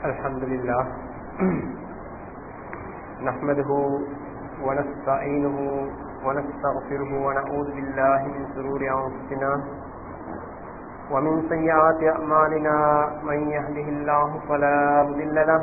الحمد لله نحمده ونستعينه ونستغفره ونعوذ بالله من شرور أنفسنا ومن سيئات أعمالنا من يهده الله فلا مضل له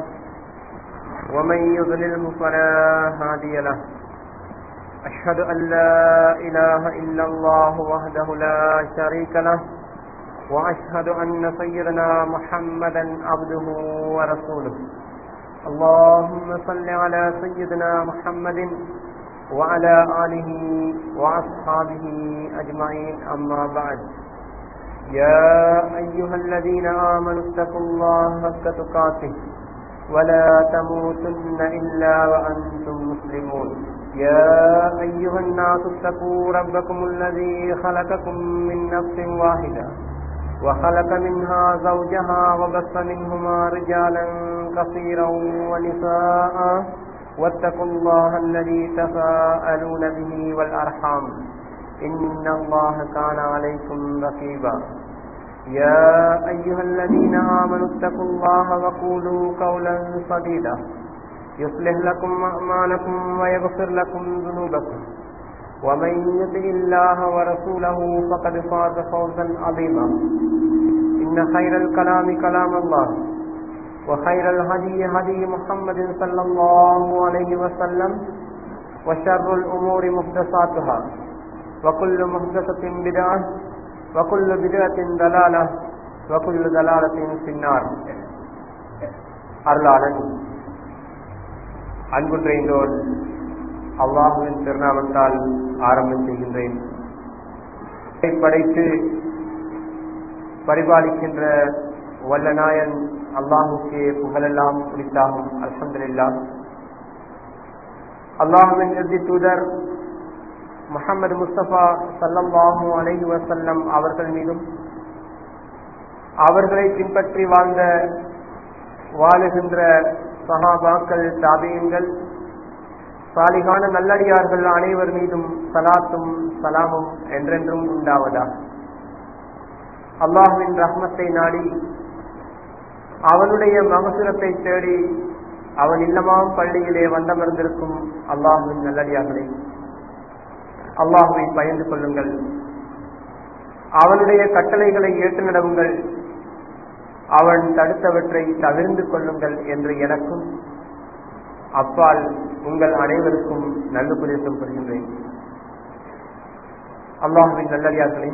ومن يضلله فلا هادي له أشهد أن لا إله إلا الله وحده لا شريك له وأشهد أن سيدنا محمدا عبده ورسوله اللهم صل على سيدنا محمد وعلى آله وأصحابه أجمعين أما بعد يا أيها الذين آمنوا اتقوا الله حق تقاته ولا تموتن إلا وأنتم مسلمون يا أيها الناس اتقوا ربكم الذي خلقكم من نفس واحدة وخلق منها زوجها وبث منهما رجالا كثيرا ونساء واتقوا الله الذي تساءلون به والأرحام إن الله كان عليكم رقيبا يا أيها الذين آمنوا اتقوا الله وقولوا قولا سديدا يصلح لكم أعمالكم ويغفر لكم ذنوبكم ومن يطع الله ورسوله فقد فاز فوزا عظيما إن خير الكلام كلام الله وخير الهدي هدي محمد صلى الله عليه وسلم وشر الأمور محدثاتها وكل محدثة بدعة وكل بدعة ضلالة وكل ضلالة في النار அருளாளன் அன்புன்றைந்தோன் அல்லாஹுவின் திருநாமத்தால் ஆரம்பம் செய்கின்றேன் படைத்து பரிபாலிக்கின்ற வல்லநாயன் அல்லாஹுக்கே புகழெல்லாம் குறித்தாகும் அல்ஹம்துல்லா அல்லாஹுவின் இறுதி தூதர் முகமது முஸ்தபா சல்லல்லாஹு அலைஹி வசல்லம் அவர்கள் மீதும் அவர்களை பின்பற்றி வாழ்ந்த வாழுகின்ற சஹாபாக்கள் தாபியங்கள் சாலிகான நல்லடியார்கள் அனைவர் மீதும் சலாத்தும் சலாமும் என்றென்றும் உண்டாவதா அல்லாஹுவின் ரஹ்மத்தை நாடி அவனுடைய மகசுரத்தை தேடி அவன் இல்லமாம் பள்ளியிலே வந்தமர்ந்திருக்கும் அல்லாஹுவின் நல்லடியார்களே அல்லாஹுவை பயந்து கொள்ளுங்கள் அவனுடைய கட்டளைகளை ஏற்று நடவுங்கள் அவன் தடுத்தவற்றை தவிர்ந்து கொள்ளுங்கள் என்று எனக்கும் அப்பால் உங்கள் அனைவருக்கும் நல்ல உபதேசம் பெறுகின்றேன் அல்லாஹுவின் நல்லடியார்களே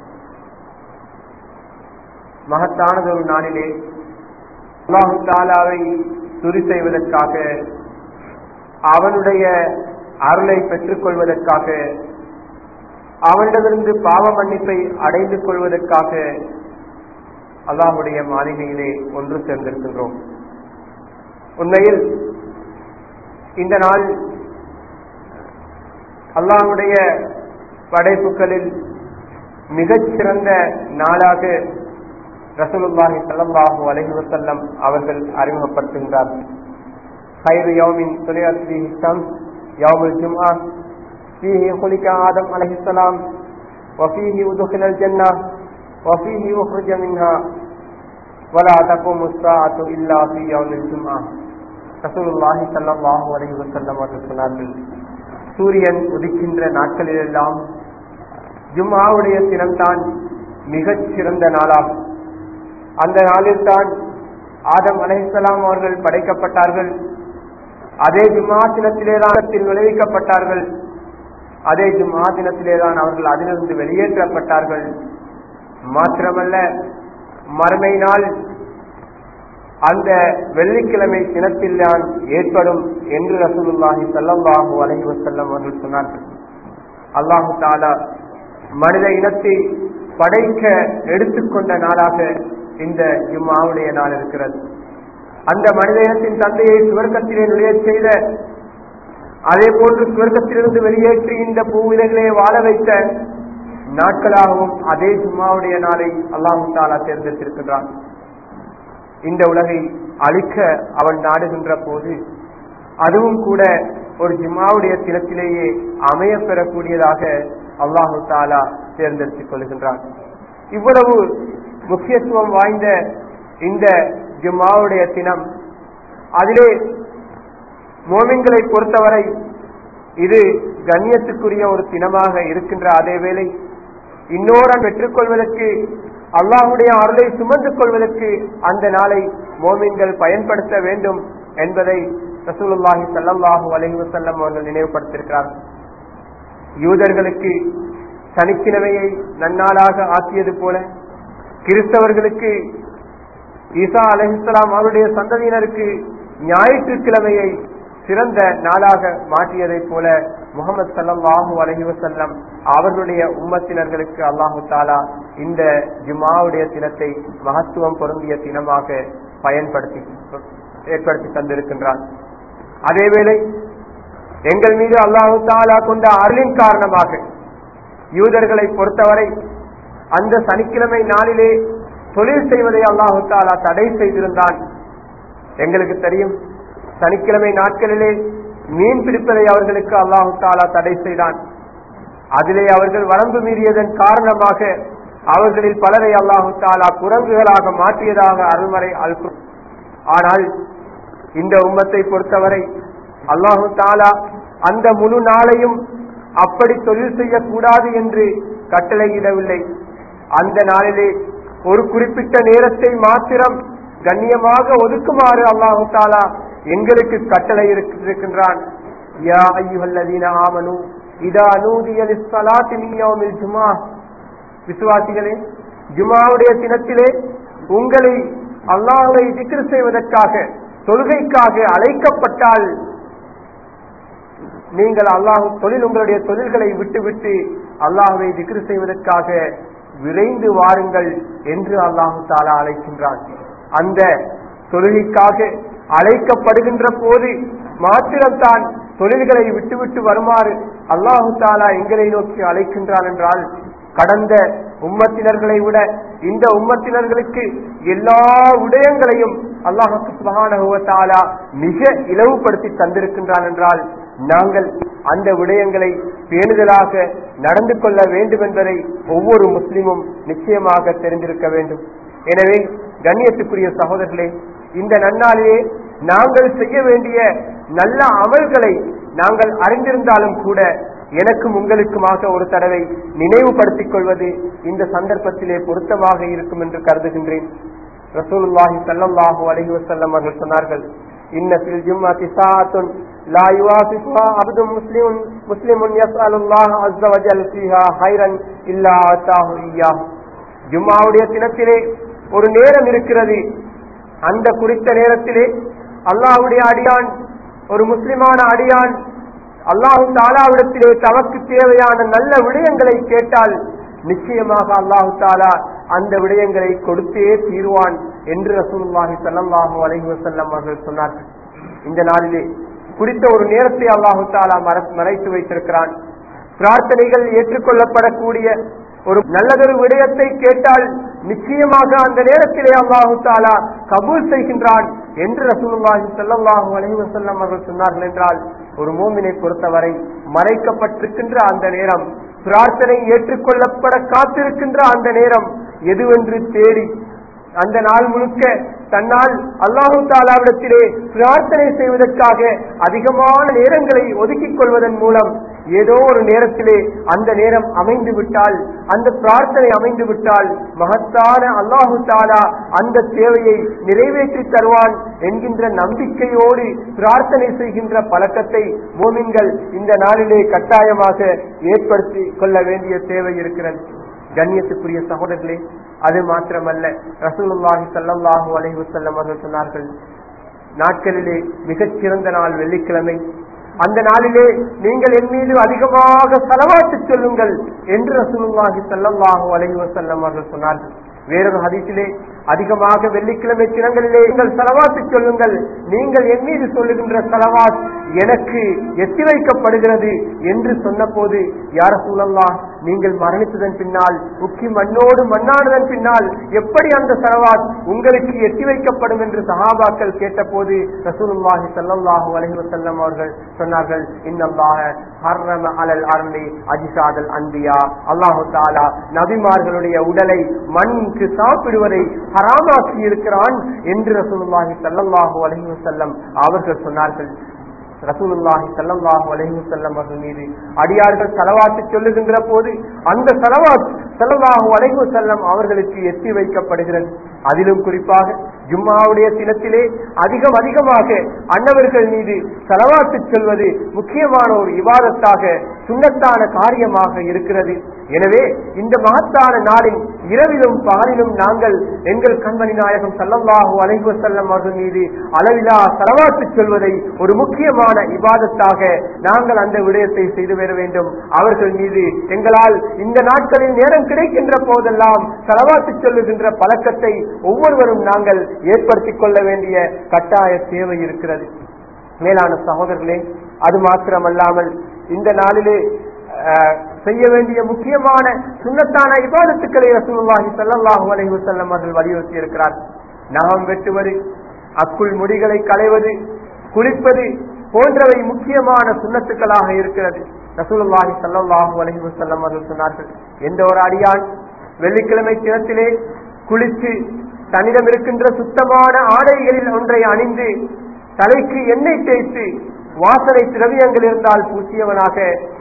மகத்தானதொரு நாளிலே அல்லாஹு தாலாவை துரி செய்வதற்காக அவனுடைய அருளை பெற்றுக் கொள்வதற்காக அவனிடமிருந்து பாவ மன்னிப்பை அடைந்து கொள்வதற்காக அல்லாஹுடைய மாளிகையிலே ஒன்று சேர்ந்திருக்கின்றோம் உண்மையில் இந்த நாள் அல்லாஹுடைய படைப்புகளில் மிகச்சிறந்த நாளாக ரசூலுல்லாஹி சல்லாஹூ அலஹி வசல்லம் அவர்கள் அறிமுகப்படுத்துகின்றார்கள் خير يوم طلعت فيه الشمس يوم الجمعة فيه خلق آدم عليه السلام وفيه أدخل الجنة وفيه أخرج منها ولا تقوم الساعة إلا في يوم الجمعة رسول الله صلى الله عليه وسلم அவர்கள் சொன்னார்கள் சூரியன் உதிக்கின்ற நாட்களிலெல்லாம் ஜும்மாவுடைய தினம்தான் மிகச் சிறந்த நாளாகும் அந்த நாளில்தான் ஆதம் அலைஹலாம் அவர்கள் படைக்கப்பட்டார்கள் அதே ஜும்மா தினத்திலேதான் விளைவிக்கப்பட்டார்கள் அதே ஜும்மா தினத்திலேதான் அவர்கள் அதிலிருந்து வெளியேற்றப்பட்டார்கள் மாத்திரமல்ல மறுமை நாள் அந்த வெள்ளிக்கிழமை தினத்தில் தான் ஏற்படும் என்று ரசூலுல்லாஹி சல்லாஹூ அலஹி வசல்லம் அவர்கள் சொன்னார்கள் அல்லாஹு தாலா மனித இனத்தை படைக்க எடுத்துக்கொண்ட நாளாக இந்த ஜும்மாவுடைய நாள் இருக்கிறது அந்த மனித இனத்தின் தந்தையை சுவர்க்கத்திலே நுழைய செய்த அதே போன்று சுவர்க்கத்திலிருந்து வெளியேற்றி இந்த பூவிலைகளே வாழ வைத்த நாட்களாகவும் அதே ஜும்மாவுடைய நாளை அல்லாஹு தாலா தேர்ந்தெடுத்திருக்கின்றான் இந்த உலகை அழிக்க அவன் நாடுகின்ற போது அதுவும் கூட ஒரு ஜும்மாவுடைய தினத்திலேயே அமைய பெறக்கூடியதாக அல்லாஹு தாலா தேர்ந்தெடுத்துக் கொள்கின்றான் இவ்வளவு முக்கியத்துவம் வாய்ந்த இந்த ஜும்மாவுடைய தினம் அதிலே மோமின்களை பொறுத்தவரை இது கண்ணியத்துக்குரிய ஒரு தினமாக இருக்கின்ற அதே வேளை இன்னோரன் பெற்றுக்கொள்வதற்கு அல்லாஹுடைய அருளை சுமந்து கொள்வதற்கு அந்த நாளை மோமின்கள் பயன்படுத்த வேண்டும் என்பதை ரசூலுல்லாஹி சல்லாஹூ அலஹி வசல்லம் அவர்கள் நினைவுபடுத்தியிருக்கிறார் யூதர்களுக்கு சனிக்கிழமையை நன்னாளாக ஆக்கியது போல கிறிஸ்தவர்களுக்கு ஈசா அலஹிஸ்லாம் அவருடைய சந்ததியினருக்கு ஞாயிற்றுக்கிழமையை சிறந்த நாளாக மாற்றியதைப் போல முகமது சல்லாஹூ அலஹி வசல்லம் அவர்களுடைய உம்மத்தினர்களுக்கு அல்லாஹு தாலா இந்த ஜுமாவுடைய தினத்தை மகத்துவம் பொருந்திய தினமாக பயன்படுத்தி ஏற்படுத்தி தந்திருக்கின்றான் அதேவேளை எங்கள் மீது அல்லாஹு தாலா கொண்ட அருளின் காரணமாக யூதர்களை பொறுத்தவரை அந்த சனிக்கிழமை நாளிலே தொழில் செய்வதை அல்லாஹு தாலா தடை செய்திருந்தான் எங்களுக்கு தெரியும் சனிக்கிழமை நாட்களிலே மீன் பிடிப்பதை அவர்களுக்கு அல்லாஹு தாலா தடை செய்தான் அதிலே அவர்கள் வரம்பு மீறியதன் காரணமாக அவர்களில் பலரை அல்லாஹு தாலா குரங்குகளாக மாற்றியதாக அருள்மறை அல்கு ஆனால் இந்த உம்மத்தை பொறுத்தவரை அல்லாஹு தாலா அந்த முழு நாளையும் அப்படி தொழில் செய்யக்கூடாது என்று கட்டளையிடவில்லை அந்த நாளிலே ஒரு குறிப்பிட்ட நேரத்தை மாத்திரம் கண்ணியமாக ஒதுக்குமாறு அல்லாஹு தாலா எங்களுக்கு கட்டளை இருக்கின்றான் யா ஐயுஹல்லதீன ஆமனு இதா நூதிய லிஸ்ஸலாத்தி மின் யௌமில் ஜுமா விசுவாசிகளே ஜுமாவுடைய தினத்திலே உங்களை அல்லாஹை திக்ரு செய்வதற்காக தொழுகைக்காக அழைக்கப்பட்டால் நீங்கள் அல்லாஹ் தொழில் உங்களுடைய தொழில்களை விட்டுவிட்டு அல்லாஹுவை திக்ரு செய்வதற்காக விரைந்து வாருங்கள் என்று அல்லாஹு தாலா அழைக்கின்றான் அந்த தொழுகைக்காக அழைக்கப்படுகின்ற போது மாத்திரம்தான் தொழில்களை விட்டுவிட்டு வருமாறு அல்லாஹு தாலா எங்களை நோக்கி அழைக்கின்றான் என்றால் கடந்த உம்மத்தினர்களை விட இந்த உம்மத்தினர்களுக்கு எல்லா விடயங்களையும் அல்லாஹு சுபகானகுவத்தாலா மிக இலவுபடுத்தி தந்திருக்கின்றான் என்றால் நாங்கள் அந்த விடயங்களை பேணுதலாக நடந்து கொள்ள வேண்டும் என்பதை ஒவ்வொரு முஸ்லிமும் நிச்சயமாக தெரிந்திருக்க வேண்டும் எனவே கண்ணியத்துக்குரிய சகோதரர்களே இந்த நன்னாளிலே நாங்கள் செய்ய வேண்டிய நல்ல அமல்களை நாங்கள் அறிந்திருந்தாலும் கூட எனக்கும் உங்களுக்குமாக ஒரு தடவை நினைவுபடுத்திக் கொள்வது இந்த சந்தர்ப்பத்திலே பொருத்தமாக இருக்கும் என்று கருதுகின்றேன் ரசூலுல்லாஹி ஸல்லல்லாஹு அலைஹி வஸல்லம் அவர்கள் சொன்னார்கள் இன்ன ஃபில் ஜும்மாத்தி சாஅத்துன் லா யுவாஃபிகுஹா அப்துன் முஸ்லிமுன் முஸ்லிமுன் யஸ்அலுல்லாஹ அஸ்ஸ வஜல் ஃபீஹா ஹைரன் இல்லா அத்தாஹு இய்யாஹ் ஜும்மாவுடைய தினத்திலே ஒரு நேரம் இருக்கிறது அந்த குறித்த நேரத்திலே அல்லாஹ்வுடைய அடியான் ஒரு முஸ்லிமான அடியான் அல்லாஹு தாலாவிடத்திலே தமக்கு தேவையான நல்ல விடயங்களை கேட்டால் நிச்சயமாக அல்லாஹு தாலா அந்த விடயங்களை கொடுத்தே தீர்வான் என்று ரசூலுல்லாஹி ஸல்லல்லாஹு அலைஹி வஸல்லம் அவர்கள் சொன்னார்கள் இந்த நாளிலே குறித்த ஒரு நேரத்தை அல்லாஹு தாலா மற- மறைத்து வைத்திருக்கிறான் பிரார்த்தனைகள் ஏற்றுக்கொள்ளப்படக்கூடிய ஒரு நல்லதொரு விடயத்தை கேட்டால் நிச்சயமாக அந்த நேரத்திலே அல்லாஹு தாலா கபூல் செய்கின்றான் என்று ரசூலுல்லாஹி ஸல்லல்லாஹு அலைஹி வஸல்லம் அவர்கள் சொன்னார்கள் என்றால் ஒரு மூமினை பொறுத்தவரை மறைக்கப்பட்டிருக்கின்ற அந்த நேரம் பிரார்த்தனை ஏற்றுக்கொள்ளப்பட காத்திருக்கின்ற அந்த நேரம் எதுவென்று தேடி அந்த நாள் முழுக்க தன்னால் அல்லாஹு தாலாவிடத்திலே பிரார்த்தனை செய்வதற்காக அதிகமான நேரங்களை ஒதுக்கிக் கொள்வதன் மூலம் ஏதோ ஒரு நேரத்திலே அந்த நேரம் அமைந்து விட்டால் அந்த பிரார்த்தனை அமைந்து விட்டால் மகத்தான அல்லாஹு தாலா அந்த தேவையை நிறைவேற்றி தருவான் என்கின்ற நம்பிக்கையோடு பிரார்த்தனை செய்கின்ற பழக்கத்தை மோமின்கள் இந்த நாளிலே கட்டாயமாக ஏற்படுத்தி கொள்ள வேண்டிய தேவை இருக்கிறது கண்ணியத்துக்குரிய சகோதரர்களே அது மாத்திரமல்ல ரசூலுல்லாஹி ஸல்லல்லாஹு அலைஹி வஸல்லம் அவர்கள் சொன்னார்கள் நாட்களிலே மிகச் சிறந்த நாள் வெள்ளிக்கிழமை அந்த நாளிலே நீங்கள் என் மீது அதிகமாக செலவாட்டு சொல்லுங்கள் என்று ரசூலுல்லாஹி ஸல்லல்லாஹு அலைஹி வஸல்லம் அவர்கள் சொன்னார்கள் வேறொரு ஹதீஸிலே அதிகமாக வெள்ளிக்கிழமை தினங்களிலே நீங்கள் செலவாத்து சொல்லுங்கள் நீங்கள் என் மீது சொல்லுகின்ற செலவாத் எனக்கு எத்தி வைக்கப்படுகிறது என்று சொன்னபோது யார சூழல்லா நீங்கள் மரணித்ததன் பின்னால் உக்கி மண்ணோடு மண்ணானதன் பின்னால் எப்படி அந்த சலவாத் உங்களுக்கு எத்தி வைக்கப்படும் என்று சஹாபாக்கள் கேட்டபோது ரசூலுல்லாஹி ஸல்லல்லாஹு அலைஹி வஸல்லம் அவர்கள் சொன்னார்கள் இன்னல்லாஹ ஹர்ரம அலல் அர்லி அஜிசாதல் அன்பியா அல்லாஹு தஆலா நபிமார்களுடைய உடலை மண்ணுக்கு சாப்பிடுவதை ஹராமாக்கி இருக்கிறான் என்று ரசூலுல்லாஹி ஸல்லல்லாஹு அலைஹி வஸல்லம் அவர்கள் சொன்னார்கள் ரசூலுல்லாஹி ஸல்லல்லாஹு அலைஹி வஸல்லம் அவர்கள் மீது அடியார்கள் செலவாத்து சொல்லுகின்ற போது அந்த செலவாத் ஸல்லல்லாஹு அலைஹி வஸல்லம் அவர்களுக்கு எத்தி வைக்கப்படுகிறது அதிலும் குறிப்பாக ஜும்மாவுடைய தினத்திலே அதிகம் அதிகமாக அன்னவர்கள் மீது செலவாத்து சொல்வது முக்கியமான ஒரு இவாதத்தாக சுண்ணத்தான காரியமாக இருக்கிறது எனவே இந்த மகத்தான நாளின் இரவிலும் பகலிலும் நாங்கள் எங்கள் கண்மணி நாயகம் சல்லல்லாஹு அலைஹி வஸல்லம் அவர்கள் மீது அளவிலா செலவாத்து சொல்வதை ஒரு முக்கியமான இபாதத்தாக நாங்கள் அந்த விடயத்தை செய்து வர வேண்டும் அவர்கள் மீது எங்களால் இந்த நாட்களில் நேரம் கிடைக்கின்ற போதெல்லாம் செலவாத்து சொல்லுகின்ற பழக்கத்தை ஒவ்வொருவரும் நாங்கள் ஏற்படுத்திக் கொள்ள வேண்டிய கட்டாய தேவை இருக்கிறது மேலான சகோதரர்களே அது மாத்திரமல்லாமல் இந்த நாளிலே அஹ், செய்ய வேண்டிய முக்கியமான சுண்ணத்தான இபாதத்துக்களை ரசூலுல்லாஹி ஸல்லல்லாஹு அலைஹி வஸல்லம் அவர்கள் வலியுறுத்தி இருக்கிறார் நகம் வெட்டுவது அக்குள் முடிகளை களைவது குளிப்பது போன்றவை முக்கியமான சுண்ணத்துக்களாக இருக்கிறது ரசூலுல்லாஹி ஸல்லல்லாஹு அலைஹி வஸல்லம் அவர்கள் சொன்னார்கள் எந்த ஒரு அடியான் வெள்ளிக்கிழமை தினத்திலே குளித்து தன்னிடம் இருக்கின்ற சுத்தமான ஆடைகளில் ஒன்றை அணிந்து தலைக்கு எண்ணெய் தேய்த்து வாசனை திரவியங்கள் இருந்தால் பூசியவனாக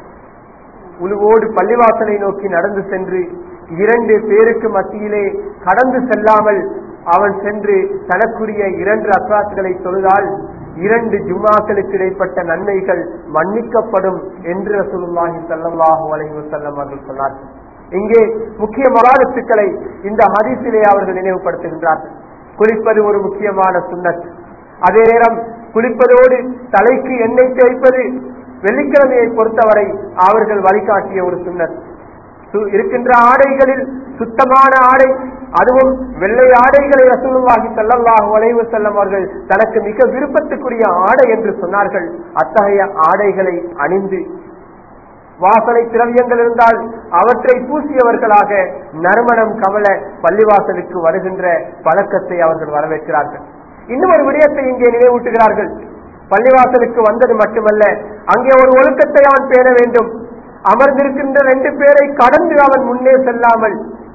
உழுவோடு பள்ளிவாசலை நோக்கி நடந்து சென்று இரண்டு பேருக்கு மத்தியிலே கடந்து செல்லாமல் அவன் சென்று தனக்குரிய இரண்டு அக்ராத்துகளை தொழுதால் இரண்டு ஜும்மாக்களுக்கு இடைப்பட்ட நன்மைகள் மன்னிக்கப்படும் என்று ரசூலுல்லாஹி ஸல்லல்லாஹு அலைஹி வஸல்லம் அவர்கள் சொன்னார்கள் இங்கே முக்கிய மகாலத்துக்களை இந்த ஹதீஸிலே அவர்கள் நினைவுபடுத்துகின்றார்கள் குளிப்பது ஒரு முக்கியமான சுன்னத் அதே நேரம் குளிப்பதோடு தலைக்கு எண்ணெய் தேய்ப்பது வெள்ளிக்கிழமையை பொறுத்தவரை அவர்கள் வழிகாட்டிய ஒரு சுன்னத் சு- இருக்கின்ற ஆடைகளில் சுத்தமான ஆடை அதுவும் வெள்ளை ஆடைகளை ரசூலுல்லாஹி ஸல்லல்லாஹு அலைஹி வஸல்லம் அவர்கள் தனக்கு மிக விருப்பத்துக்குரிய ஆடை என்று சொன்னார்கள் அத்தகைய ஆடைகளை அணிந்து வாசனை திரவியங்கள் இருந்தால் அவற்றை பூசியவர்களாக நறுமணம் கமல பள்ளிவாசலுக்கு வருகின்ற பழக்கத்தை அவர்கள் வரவேற்கிறார்கள் இன்னும் ஒரு விடயத்தை இங்கே நினைவூட்டுகிறார்கள் பள்ளிவாசலுக்கு வந்தது மட்டுமல்ல அங்கே ஒரு ஒழுக்கத்தை அவன் பேண வேண்டும் அமர்ந்திருக்கின்ற ரெண்டு பேரை கடந்து அவன் முன்னே செல்லாமல்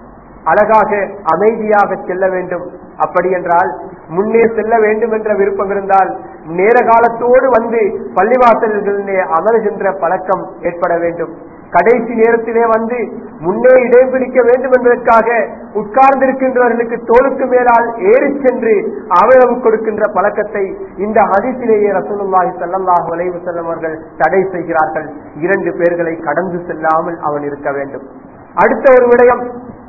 அழகாக அமைதியாக செல்ல வேண்டும் அப்படி என்றால் முன்னே செல்ல வேண்டும் என்ற விருப்பம் இருந்தால் நேர காலத்தோடு வந்து பள்ளிவாசல்களிலே அமர்கின்ற பழக்கம் ஏற்பட வேண்டும் கடைசி நேரத்திலே வந்து முன்னே இடம் பிடிக்க வேண்டும் என்பதற்காக உட்கார்ந்திருக்கின்றவர்களுக்கு தோளுக்கு மேலால் ஏறி சென்று அவரவு கொடுக்கின்ற பழக்கத்தை இந்த ஹதீஸிலேயே ரசூலுல்லாஹி ஸல்லல்லாஹு அலைஹி வஸல்லம் அவர்கள் தடை செய்கிறார்கள் இரண்டு பேர்களை கடந்து செல்லாமல் அவன் இருக்க வேண்டும் அடுத்த ஒரு விடயம்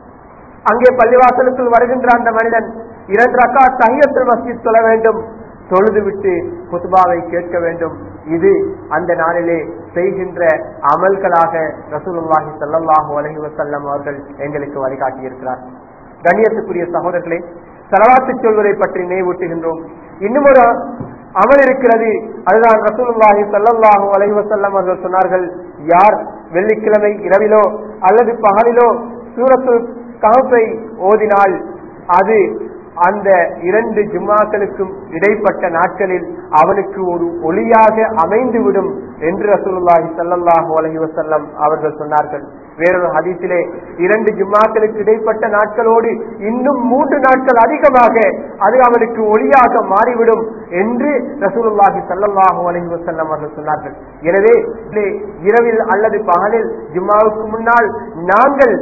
அங்கே பள்ளிவாசலுக்குள் வருகின்ற அந்த மனிதன் இரண்டு ரக்கா தஹியத்துல் மஸ்ஜித் சொல்ல வேண்டும் தொழுது விட்டு குத்பாவை கேட்க வேண்டும் இது அந்த நாளிலே செய்கின்ற அமல்களாக ரசூலுல்லாஹி ஸல்லல்லாஹு அலைஹி வஸல்லம் அவர்கள் எங்களுக்கு வழிகாட்டியிருக்கிறார் கண்ணியத்துக்குரிய சகோதரர்களே செலவாத்து சொல்வதை பற்றி நினைவூட்டுகின்றோம் இன்னும் ஒரு அமல் இருக்கிறது அதுதான் ரசூலுல்லாஹி ஸல்லல்லாஹு அலைஹி வஸல்லம் அவர்கள் சொன்னார்கள் யார் வெள்ளிக்கிழமை இரவிலோ அல்லது பகலிலோ சூரத்து கஹப்பை ஓதினால் அது அந்த இரண்டு ஜும்மாக்களுக்கும் இடைப்பட்ட நாட்களில் அவனுக்கு ஒரு ஒளியாக அமைந்துவிடும் என்று ரசூலுல்லாஹி ஸல்லல்லாஹு அலைஹி வஸல்லம் அவர்கள் சொன்னார்கள் வேறொரு ஹதீஸிலே இரண்டு ஜும்மாக்களுக்கு இடைப்பட்ட நாட்களோடு இன்னும் மூன்று நாட்கள் அதிகமாக அது அவனுக்கு ஒளியாக மாறிவிடும் என்று ரசூலுல்லாஹி ஸல்லல்லாஹு அலைஹி வஸல்லம் அவர்கள் சொன்னார்கள் எனவே இதிலே இரவில் அல்லது பகலில் ஜும்மாவுக்கு முன்னால் நாங்கள்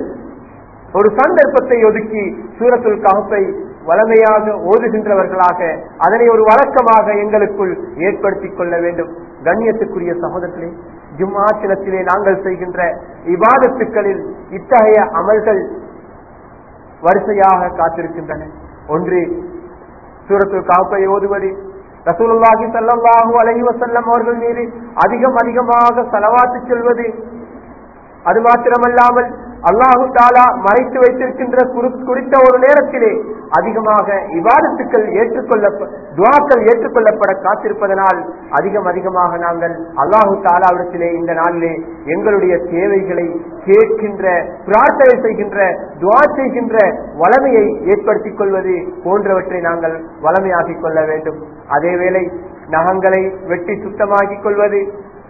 ஒரு சந்தர்ப்பத்தை ஒதுக்கி சூரத்துல் கஹப்பை வளமையாக ஓதுகின்றவர்களாக அதனை ஒரு வழக்கமாக எங்களுக்குள் ஏற்படுத்திக் கொள்ள வேண்டும் கண்ணியத்துக்குரிய சகோதரர்களே ஜும்மா தினத்திலே நாங்கள் செய்கின்ற இபாதத்துக்களில் இத்தகைய அமல்கள் வரிசையாக காத்திருக்கின்றன ஒன்று சூரத்துல் கஹப்பை ஓதுவது ரசூலுல்லாஹி ஸல்லல்லாஹு அலைஹி வஸல்லம் அவர்கள் மீது அதிகம் அதிகமாக செலவாத்து செல்வது அது மாத்திரமல்லாமல் அல்லாஹு தாலா மறைத்து வைத்திருக்கின்ற குறி- குறித்த ஒரு நேரத்திலே அதிகமாக இவாதத்துக்கள் ஏற்றுக்கொள்ள துவாக்கள் ஏற்றுக்கொள்ளப்பட காத்திருப்பதனால் அதிகம் அதிகமாக நாங்கள் அல்லாஹு தாலாவிடத்திலே இந்த நாளிலே எங்களுடைய தேவைகளை கேட்கின்ற பிரார்த்தனை செய்கின்ற துவா செய்கின்ற வளமையை ஏற்படுத்திக் கொள்வது போன்றவற்றை நாங்கள் வளமையாக்கிக் கொள்ள வேண்டும் அதேவேளை நகங்களை வெட்டி சுத்தமாக்கிக் கொள்வது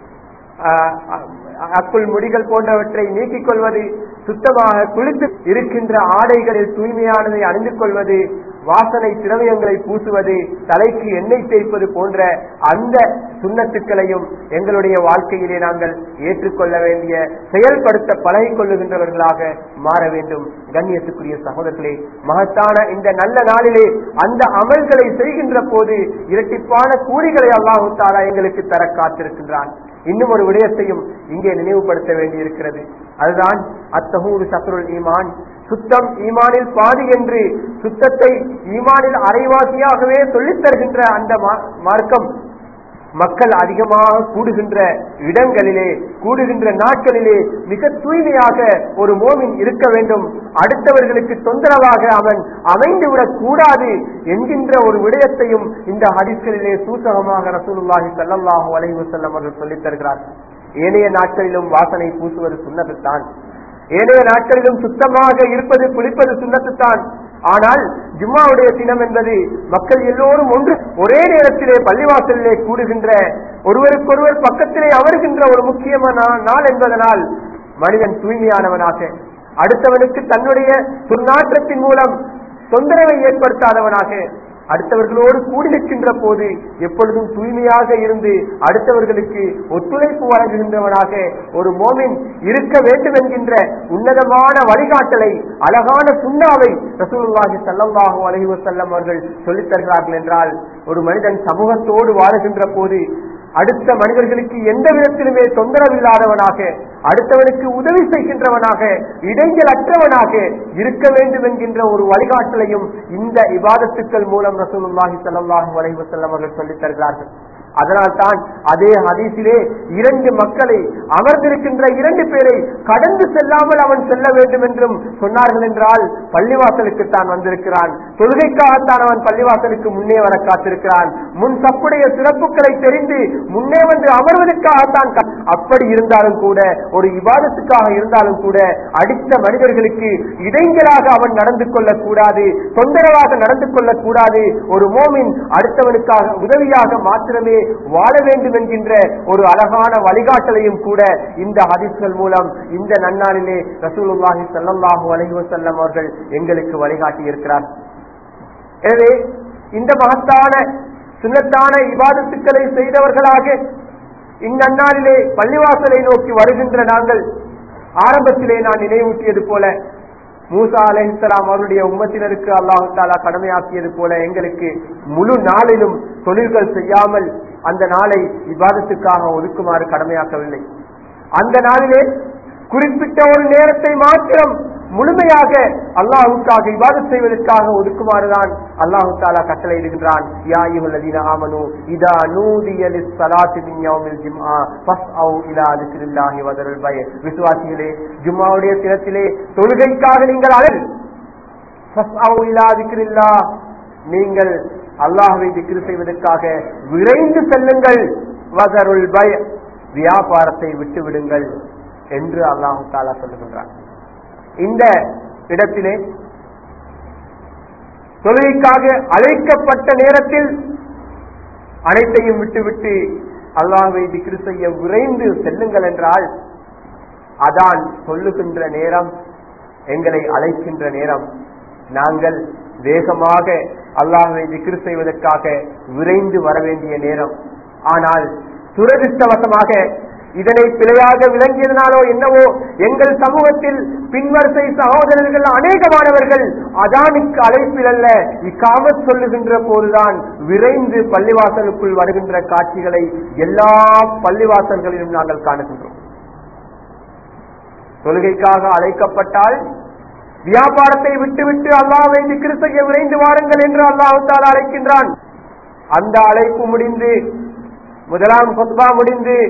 ஆஹ் அக்குள் முடிகள் போன்றவற்றை நீக்கிக் கொள்வது சுத்தமாக குளித்து இருக்கின்ற ஆடைகளில் தூய்மையானதை அணிந்து கொள்வது வாசனை திரவியங்களை பூசுவது தலைக்கு எண்ணெய் தேய்ப்பது போன்ற அந்த சுண்ணத்துக்களையும் எங்களுடைய வாழ்க்கையிலே நாங்கள் ஏற்றுக்கொள்ள வேண்டிய செயல்படுத்த பழகிக் கொள்ளுகின்றவர்களாக மாற வேண்டும் கண்ணியத்துக்குரிய சகோதரர்களே மகத்தான இந்த நல்ல நாளிலே அந்த அமல்களை செய்கின்ற போது இரட்டிப்பான கூலிகளை அல்லாஹு தாலா எங்களுக்கு தர காத்திருக்கின்றான் இன்னும் ஒரு விடயத்தையும் இங்கே நினைவுபடுத்த வேண்டியிருக்கிறது அதுதான் அத்தகூறு சத்ருல் ஈமான் சுத்தம் ஈமானில் பாதி என்று சுத்தத்தை ஈமானில் அரைவாசியாகவே சொல்லித் தருகின்ற அந்த மா- மார்க்கம் மக்கள் அதிகமாக கூடுகின்ற இடங்களிலே கூடுகின்ற நாட்களிலே மிக தூய்மையாக ஒரு மோமின் இருக்க வேண்டும் அடுத்தவர்களுக்கு தொந்தரவாக அவன் அமைந்துவிடக் கூடாது என்கின்ற ஒரு விடயத்தையும் இந்த ஹதீஸ்களிலே சூசகமாக ரசூலுல்லாஹி ஸல்லல்லாஹு அலைஹி வஸல்லம் அவர்கள் சொல்லித் தருகிறார்கள் ஏனைய நாட்களிலும் வாசனை பூசுவது சுண்ணத்துத்தான் ஏனைய நாட்களிலும் சுத்தமாக இருப்பது குளிப்பது சுண்ணத்துத்தான் ஆனால் ஜும்மாவுடைய தினம் என்பது மக்கள் எல்லோரும் ஒன்று ஒரே நேரத்திலே பள்ளிவாசலிலே கூடுகின்ற ஒருவருக்கொருவர் பக்கத்திலே அமர்கின்ற ஒரு முக்கியமான நாள் என்பதனால் மனிதன் தூய்மையானவனாக அடுத்தவனுக்கு தன்னுடைய துர்நாற்றத்தின் மூலம் தொந்தரவை ஏற்படுத்தாதவனாக அடுத்தவர்களோடு கூடியிருக்கின்ற போது எப்பொழுதும் தூய்மையாக இருந்து அடுத்தவர்களுக்கு ஒத்துழைப்பு வழங்குகின்றவனாக ஒரு மோமின் இருக்க வேண்டும் என்கின்ற உன்னதமான வழிகாட்டலை அழகான சுண்ணாவை ரசூலுல்லாஹி ஸல்லல்லாஹு அலைஹி வஸல்லம் அவர்கள் சொல்லித் தருகிறார்கள் என்றால் ஒரு மனிதன் சமூகத்தோடு வாழுகின்ற போது அடுத்த மனிதர்களுக்கு எந்த விதத்திலுமே தொந்தரவில்லாதவனாக அடுத்தவனுக்கு உதவி செய்கின்றவனாக இடைஞ்சலற்றவனாக இருக்க வேண்டும் என்கின்ற ஒரு வழிகாட்டலையும் இந்த இபாதத்துக்கள் மூலம் ரசூலுல்லாஹி ஸல்லல்லாஹு அலைஹி வஸல்லம் அவர்கள் சொல்லித் தருகிறார்கள் அதனால்தான் அதே ஹதீஸிலே இரண்டு மக்களை அமர்ந்திருக்கின்ற இரண்டு பேரை கடந்து செல்லாமல் அவன் செல்ல வேண்டும் என்றும் சொன்னார்கள் என்றால் பள்ளிவாசலுக்கு தான் வந்திருக்கிறான் தொழுகைக்காகத்தான் அவன் பள்ளிவாசலுக்கு முன்னே வர காத்திருக்கிறான் முன் தப்புடைய சிறப்புகளை தெரிந்து முன்னே வந்து அமர்வதற்காகத்தான் க- அப்படி இருந்தாலும் கூட ஒரு விவாதத்துக்காக இருந்தாலும் கூட அடித்த மனிதர்களுக்கு இடைஞ்சலாக அவன் நடந்து கொள்ளக் கூடாது தொந்தரவாக நடந்து கொள்ளக் கூடாது ஒரு மோமின் அடுத்தவனுக்காக உதவியாக மாத்திரமே வாழ வேண்டும் என்கின்ற ஒரு அழகான வழிகாட்டலையும் கூட இந்த ஹதீஸ்கள் மூலம் இந்த நன்னாளிலே ரசூலுல்லாஹி ஸல்லல்லாஹு அலைஹி வஸல்லம் அவர்கள் எங்களுக்கு வழிகாட்டி இருக்கிறார் எனவே இந்த மகத்தான சுன்னத்தான இபாதத்துக்களை செய்தவர்களாக இந்நன்னாளிலே பள்ளிவாசலை நோக்கி வருகின்ற நாங்கள் ஆரம்பத்திலே நான் நினைவூட்டியது போல மூசா அலைஹிஸ்ஸலாம் அவருடைய உம்மத்தினருக்கு அல்லாஹு தாலா கடமையாக்கியது போல எங்களுக்கு முழு நாளிலும் தொழில்கள் செய்யாமல் அந்த நாளை இபாதத்துக்காக ஒதுக்குமாறு கடமையாக்கவில்லை அந்த நாளிலே குறிப்பிட்ட ஒரு நேரத்தை மாத்திரம் முழுமையாக அல்லாஹுக்காக இபாதத் செய்வதற்காக ஒதுக்குமாறுதான் அல்லாஹு தாலா கட்டளையிடுகின்றான் யா அய்யுஹல்லதீன ஆமனு இதா நூதிய லிஸ்ஸலாத்தி மின் யௌமில் ஜும்ஆ ஃபஸ்அவு இலா திக்ரில்லாஹி வதருல் பய விசுவாசிகளே ஜும்மாவுடைய தினத்திலே தொழுகைக்காக நீங்கள் அழல் ஃபஸ்அவு இலா திக்ரில்லாஹ் நீங்கள் அல்லாஹ்வை திக்ரு செய்வதற்காக விரைந்து செல்லுங்கள் வதருல் பய வியாபாரத்தை விட்டு விடுங்கள் என்று அல்லாஹு தாலா சொல்லுகின்றான் இந்த இடத்திலே தொழுகைக்காக அழைக்கப்பட்ட நேரத்தில் அனைத்தையும் விட்டுவிட்டு அல்லாஹ்வை திக்ரு செய்ய விரைந்து செல்லுங்கள் என்றால் அதான் சொல்லுகின்ற நேரம் எங்களை அழைக்கின்ற நேரம் நாங்கள் வேகமாக அல்லாஹ்வை திக்ரு செய்வதற்காக விரைந்து வர வேண்டிய நேரம் ஆனால் துரதிருஷ்டவசமாக இதனை பிழையாக விளங்கியதனாலோ என்னவோ எங்கள் சமூகத்தில் பின்வரிசை சகோதரர்கள் அநேகமானவர்கள் அதானுக்கு அழைப்பில் அல்ல இக்காமத் சொல்லுகின்ற போதுதான் விரைந்து பள்ளிவாசலுக்குள் வருகின்ற காட்சிகளை எல்லா பள்ளிவாசல்களிலும் நாங்கள் காணுகின்றோம் தொழுகைக்காக அழைக்கப்பட்டால் வியாபாரத்தை விட்டுவிட்டு அல்லாவை திக்ரு செய்ய விரைந்து வாருங்கள் என்று அல்லாஹால் அழைக்கின்றான் அந்த அழைப்பு முடிந்து முதலாம் கொத்பா முடிந்து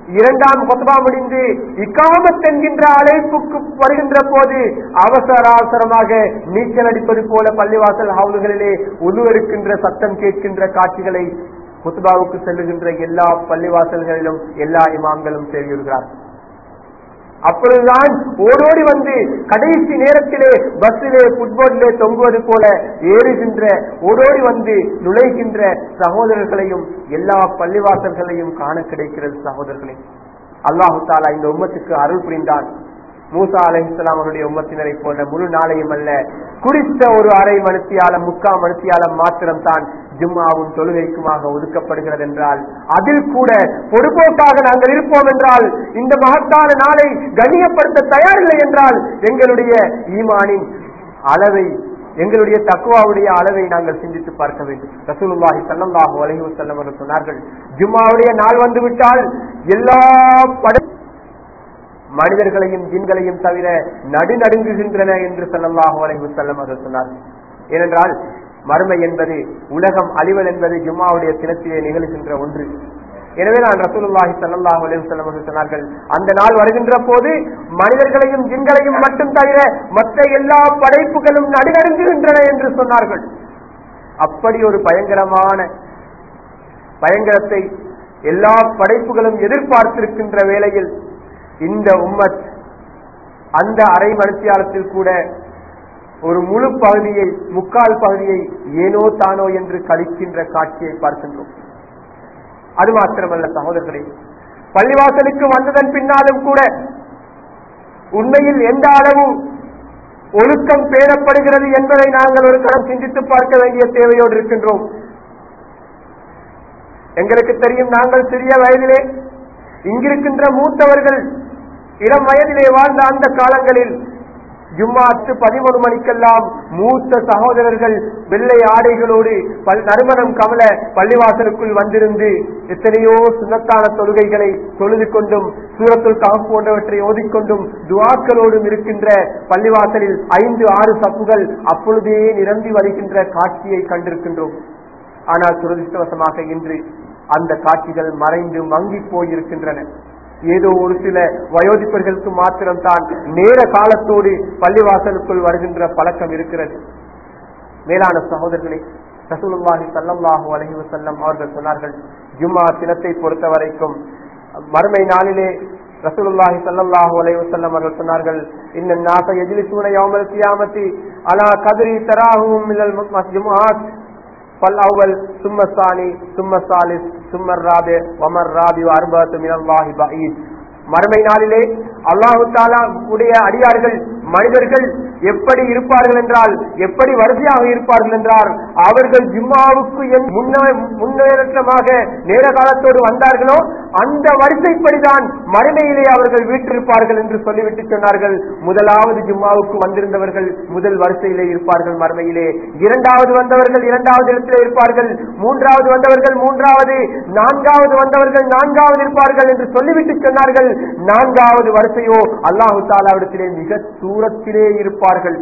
இரண்டாம் கொத்தபா முடிந்து இக்காமத் என்கின்ற அழைப்புக்கு வருகின்ற போது அவசர அவசரமாக நீச்சல் அடிப்பது போல பள்ளிவாசல் ஹவுல்களிலே உருவெடுக்கின்ற சத்தம் கேட்கின்ற காட்சிகளை குத்துபாவுக்கு செல்லுகின்ற எல்லா பள்ளிவாசல்களிலும் எல்லா இமாம்களும் செய்கிறார் அப்பொழுதுதான் ஓடோடி வந்து கடைசி நேரத்திலே பஸ்ஸிலே புட்போர்டிலே தொங்குவது போல ஏறுகின்ற ஓடோடி வந்து நுழைகின்ற சகோதரர்களையும் எல்லா பள்ளிவாசல்களையும் காண கிடைக்கிறது சகோதரர்களே அல்லாஹு தாலா இந்த உம்மத்துக்கு அருள் புரிந்தான் மூசா அலைஹிஸ்லாம் அவருடைய உம்மத்தினரை போன்ற முழு நாளையும் அல்ல குறித்த ஒரு அரை மனுத்தியாலம் முக்கால் மனுத்தியாலம் மாத்திரம் தான் ஜும்மாவும் தொழுகைக்குமாக ஒதுக்கப்படுகிறது என்றால் அதில் கூட பொறுப்போக்காக நாங்கள் இருப்போம் என்றால் இந்த மகத்தான நாளை கண்ணியப்படுத்த தயாரில்லை என்றால் எங்களுடைய ஈமானின் அளவை எங்களுடைய தக்குவாவுடைய அளவை நாங்கள் சிந்தித்து பார்க்க வேண்டும் ரசூலுல்லாஹி ஸல்லல்லாஹு அலைஹி வஸல்லம் அவர்கள் சொன்னார்கள் ஜும்மாவுடைய நாள் வந்து விட்டால் எல்லா பட மனிதர்களையும் ஜின்களையும் தவிர நடுநடுங்குகின்றன என்று ஸல்லல்லாஹு அலைஹி வஸல்லம் அவர்கள் சொன்னார்கள் ஏனென்றால் மறுமை என்பது உலகம் அழிவல் என்பது ஜும்மாவுடைய தினத்திலே நிகழ்கின்ற ஒன்று எனவே நான் ரசூலுல்லாஹி ஸல்லல்லாஹு அலைஹி வஸல்லம் அவர்கள் சொன்னார்கள் அந்த நாள் வருகின்ற போது மனிதர்களையும் ஜின்களையும் மட்டும் தவிர மற்ற எல்லா படைப்புகளும் நடுநடுங்குகின்றன என்று சொன்னார்கள் அப்படி ஒரு பயங்கரமான பயங்கரத்தை எல்லா படைப்புகளும் எதிர்பார்த்திருக்கின்ற வேளையில் இந்த உம்மத் அந்த அரை மனுத்தியாலத்தில் கூட ஒரு முழு பகுதியை முக்கால் பகுதியை ஏனோ தானோ என்று கழிக்கின்ற காட்சியை பார்க்கின்றோம் அது மாத்திரமல்ல சகோதரர்களே பள்ளிவாசலுக்கு வந்ததன் பின்னாலும் கூட உண்மையில் எந்த அளவு ஒழுக்கம் பேணப்படுகிறது என்பதை நாங்கள் ஒரு கணம் சிந்தித்து பார்க்க வேண்டிய தேவையோடு இருக்கின்றோம் எங்களுக்கு தெரியும் நாங்கள் சிறிய வயதிலே இங்கிருக்கின்ற மூத்தவர்கள் இளம் வயதிலே வாழ்ந்த அந்த காலங்களில் ஜும்மாத்து பதிமூணு மணிக்கெல்லாம் மூத்த சகோதரர்கள் வெள்ளை ஆடைகளோடு பல் நறுமணம் கமல பள்ளிவாசலுக்குள் வந்திருந்து எத்தனையோ சுண்ணத்தான தொழுகைகளை தொழுது கொண்டும் சூரத்துல் காம் போன்றவற்றை ஓதிக்கொண்டும் துவாக்களோடும் இருக்கின்ற பள்ளிவாசலில் ஐந்து ஆறு சப்புகள் அப்பொழுதே நிரம்பி வருகின்ற காட்சியை கண்டிருக்கின்றோம் ஆனால் துரதிருஷ்டவசமாக இன்று அந்த காட்சிகள் மறைந்து மங்கி போயிருக்கின்றன ஏதோ ஒரு சில வயோதிப்பர்களுக்கு மாத்திரம்தான் நேர காலத்தோடு பள்ளிவாசலுக்குள் வருகின்ற பழக்கம் இருக்கிறது மேலான சகோதரர்களே ரசூலுல்லாஹி ஸல்லல்லாஹு அலைஹி வஸல்லம் அவர்கள் சொன்னார்கள் ஜும்மா தினத்தை பொறுத்த வரைக்கும் மறுமை நாளிலே ரசூலுல்லாஹி ஸல்லல்லாஹு அலைஹி வஸல்லம் அவர்கள் சொன்னார்கள் இன்ன நாஸ யஜ்லிஸூன யௌமல் கியாமத்தி அலா கத்ரி தராஹும் மினல் மஸ்ஜுமாத் فالأول ثم الثاني ثم الثالث ثم الرابع وما الرابع وأربعة من الله بعيد மறுமை நாளிலே அல்லாஹு தாலா உடைய அடியார்கள் மனிதர்கள் எப்படி இருப்பார்கள் என்றால் எப்படி வரிசையாக இருப்பார்கள் என்றால் அவர்கள் ஜிம்மாவுக்கு என் முன்ன- முன்னேற்றமாக நேர காலத்தோடு வந்தார்களோ அந்த வரிசைப்படிதான் மறுமையிலே அவர்கள் வீற்றிருப்பார்கள் என்று சொல்லிவிட்டு சொன்னார்கள் முதலாவது ஜும்மாவுக்கு வந்திருந்தவர்கள் முதல் வரிசையிலே இருப்பார்கள் மறுமையிலே இரண்டாவது வந்தவர்கள் இரண்டாவது இடத்திலே இருப்பார்கள் மூன்றாவது வந்தவர்கள் மூன்றாவது நான்காவது வந்தவர்கள் நான்காவது இருப்பார்கள் என்று சொல்லிவிட்டு சொன்னார்கள் நான்காவது வரிசையோ அல்லாஹு தாலாவிடத்திலே மிக தூரத்திலே இருப்பார்கள்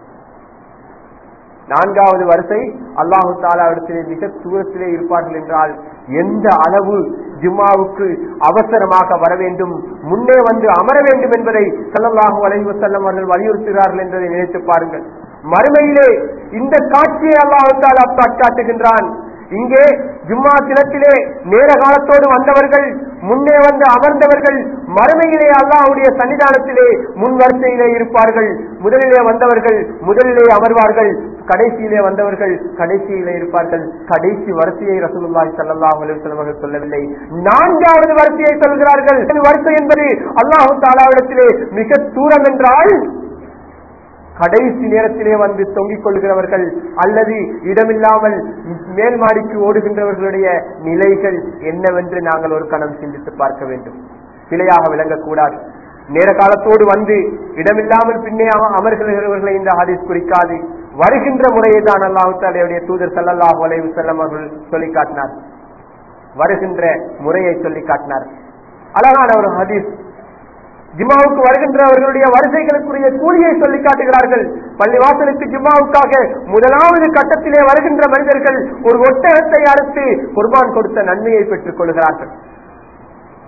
நான்காவது வரிசை அல்லாஹு தாலாவிடத்திலே மிக தூரத்திலே இருப்பார்கள் என்றால் எந்த அளவு ஜும்மாவுக்கு அவசரமாக வர வேண்டும் முன்னே வந்து அமர வேண்டும் என்பதை ஸல்லல்லாஹு அலைஹி வஸல்லம் அவர்கள் வலியுறுத்துகிறார்கள் என்பதை நினைத்து பாருங்கள் மறுமையிலே இந்த காட்சியை அல்லாஹு தாலா காட்டுகின்றான் இங்கே ஜும்மா தினத்திலே நேர காலத்தோடு வந்தவர்கள் முன்னே வந்து அமர்ந்தவர்கள் மறுமையிலே அல்லாஹ்வுடைய சன்னிதானத்திலே முன் வரிசையிலே இருப்பார்கள் முதலிலே வந்தவர்கள் முதலிலே அமர்வார்கள் கடைசியிலே வந்தவர்கள் கடைசியிலே இருப்பார்கள் கடைசி வரிசையை ரசூலுல்லாஹி ஸல்லல்லாஹு அலைஹி வஸல்லம் அவர்கள் சொல்லவில்லை நான்காவது வரிசையை சொல்கிறார்கள் இந்த வரிசை என்பது அல்லாஹு தாலாவிடத்திலே மிக தூரம் என்றால் கடைசி நேரத்திலே வந்து தொங்கிக் கொள்கிறவர்கள் அல்லது இடமில்லாமல் மேல் மாடிக்கு ஓடுகின்றவர்களுடைய நிலைகள் என்னவென்று நாங்கள் ஒரு கணம் சிந்தித்து பார்க்க வேண்டும் பிழையாக விளங்கக்கூடாது நேர காலத்தோடு வந்து இடமில்லாமல் பின்னே அம- அமர்கிறவர்களை இந்த ஹதீஸ் குறிக்காது வருகின்ற முறையை தான் அல்லாஹு தாலையுடைய தூதர் ஸல்லல்லாஹு அலைஹி வஸல்லம் அவர்கள் சொல்லி காட்டினார் வருகின்ற முறையை சொல்லி காட்டினார் அழகான ஒரு ஹதீஸ் ஜிம்மாவுக்கு வருகின்றவர்களுடைய வரிசைகளுக்குரிய கூலியை சொல்லி காட்டுகிறார்கள் பள்ளிவாசலுக்கு ஜிம்மாவுக்காக முதலாவது கட்டத்திலே வருகின்ற மனிதர்கள் ஒரு ஒட்டகத்தை அறுத்து குர்பான் கொடுத்த நன்மையை பெற்றுக் கொள்கிறார்கள்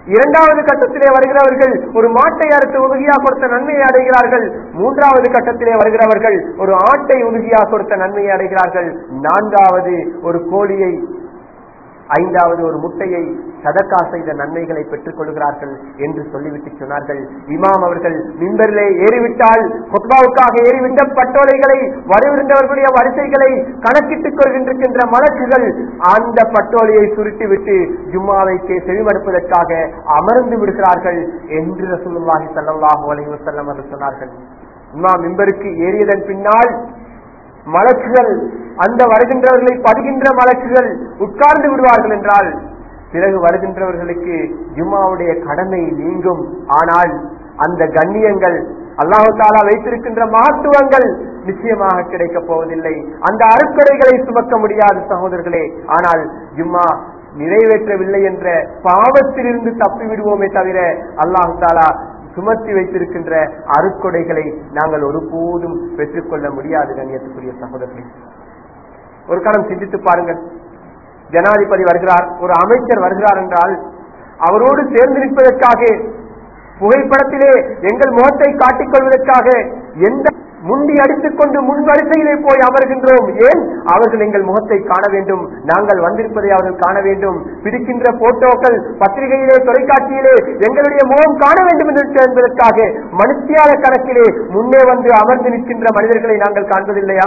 இரண்டாவது கட்டத்திலே வருகிறவர்கள் ஒரு மாட்டை அறுத்து உதவியா கொடுத்த நன்மையை அடைகிறார்கள் மூன்றாவது கட்டத்திலே வருகிறவர்கள் ஒரு ஆட்டை உதவியா கொடுத்த நன்மையை அடைகிறார்கள் நான்காவது ஒரு கோழியை ஐந்தாவது ஒரு முட்டையை சதக்கா செய்த நன்மைகளை பெற்றுக் கொள்கிறார்கள் என்று சொல்லிவிட்டு சொன்னார்கள் இமாம் அவர்கள் மின்பரிலே ஏறிவிட்டால் கொத்பாவுக்காக ஏறிவிட்ட பட்டோலைகளை வருகின்றவர்களுடைய வரிசைகளை கணக்கிட்டுக் கொள்கின்ற மலக்குகள் அந்த பட்டோலையை சுருட்டிவிட்டு ஜும்மாவைக்கு செவிமடுப்பதற்காக அமர்ந்து விடுகிறார்கள் என்று ரசூலுல்லாஹி ஸல்லல்லாஹு அலைஹி வஸல்லம் அவர்கள் சொன்னார்கள் இமாம் மிம்பருக்கு ஏறியதன் பின்னால் மலக்குகள் அந்த வருகின்றவர்களை படுகின்ற மலக்குகள் உட்கார்ந்து விடுவார்கள் என்றால் பிறகு வருகின்றவர்களுக்கு ஜும்மாவுடைய கடமை நீங்கும் ஆனால் அந்த கண்ணியங்கள் அல்லாஹு தாலா வைத்திருக்கின்ற மகத்துவங்கள் நிச்சயமாக கிடைக்கப் போவதில்லை அந்த அருக்கொடைகளை சுமக்க முடியாது சகோதரர்களே ஆனால் ஜும்மா நிறைவேற்றவில்லை என்ற பாவத்திலிருந்து தப்பி விடுவோமே தவிர அல்லாஹு தாலா சுமத்தி வைத்திருக்கின்ற அருக்கொடைகளை நாங்கள் ஒருபோதும் பெற்றுக்கொள்ள முடியாது கண்ணியத்துக்குரிய சகோதரர்களே ஒரு கணம் சிந்தித்து பாருங்கள் ஜனாதிபதி வருகிறார் ஒரு அமைச்சர் வருகிறார் என்றால் அவரோடு சேர்ந்து நிற்பதற்காக புகைப்படத்திலே எங்கள் முகத்தை காட்டிக் கொள்வதற்காக எந்த முண்டி அடித்துக் கொண்டு முன் வரிசையிலே போய் அமர்கின்றோம் ஏன் அவர்கள் எங்கள் முகத்தை காண வேண்டும் நாங்கள் வந்திருப்பதை அவர்கள் காண வேண்டும் பிடிக்கின்ற போட்டோக்கள் பத்திரிகையிலே தொலைக்காட்சியிலே எங்களுடைய முகம் காண வேண்டும் என்று என்பதற்காக மனுஷியால கணக்கிலே முன்னே வந்து அமர்ந்து நிற்கின்ற மனிதர்களை நாங்கள் காண்பதில்லையா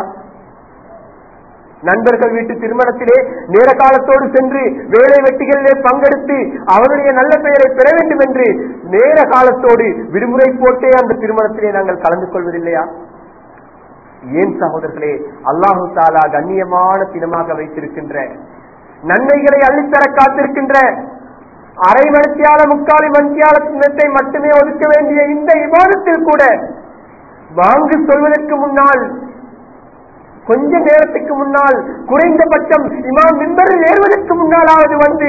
நண்பர்கள் வீட்டு திருமணத்திலே நேர காலத்தோடு சென்று வேலை வெட்டிகளிலே பங்கெடுத்து அவருடைய நல்ல பெயரை பெற வேண்டும் என்று நேர காலத்தோடு விடுமுறை போட்டே அந்த திருமணத்திலே நாங்கள் கலந்து கொள்வதில்லையா ஏன் சகோதரர்களே அல்லாஹு தாலா கண்ணியமான தினமாக வைத்திருக்கின்ற நன்மைகளை அள்ளித்தர காத்திருக்கின்ற அரை மணித்தியால முக்காலி மணித்தியால தினத்தை மட்டுமே ஒதுக்க வேண்டிய இந்த விவாதத்தில் கூட வாங்கு சொல்வதற்கு முன்னால் கொஞ்ச நேரத்துக்கு முன்னால் குறைந்தபட்சம் இமாம் மின்பரில் ஏறுவதற்கு முன்னாலாவது வந்து